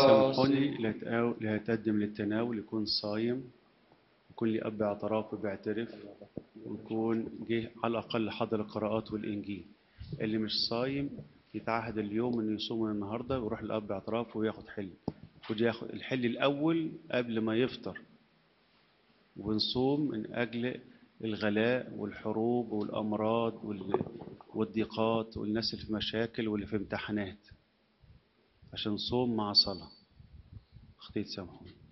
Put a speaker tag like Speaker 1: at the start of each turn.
Speaker 1: سامحوني اللي هيتقاو- اللي هيتقدم للتناول يكون صايم يكون لي أب اعتراف وبيعترف ويكون جه على الأقل حضر القراءات والإنجيل اللي مش صايم يتعهد اليوم إنه يصوم من النهاردة ويروح للأب اعتراف وياخد حل المفروض ياخد الحل الأول قبل ما يفطر ونصوم من أجل الغلاء والحروب والأمراض وال- والضيقات والناس اللي في مشاكل واللي في امتحانات عشان صوم مع صلاة أختي تسامحوني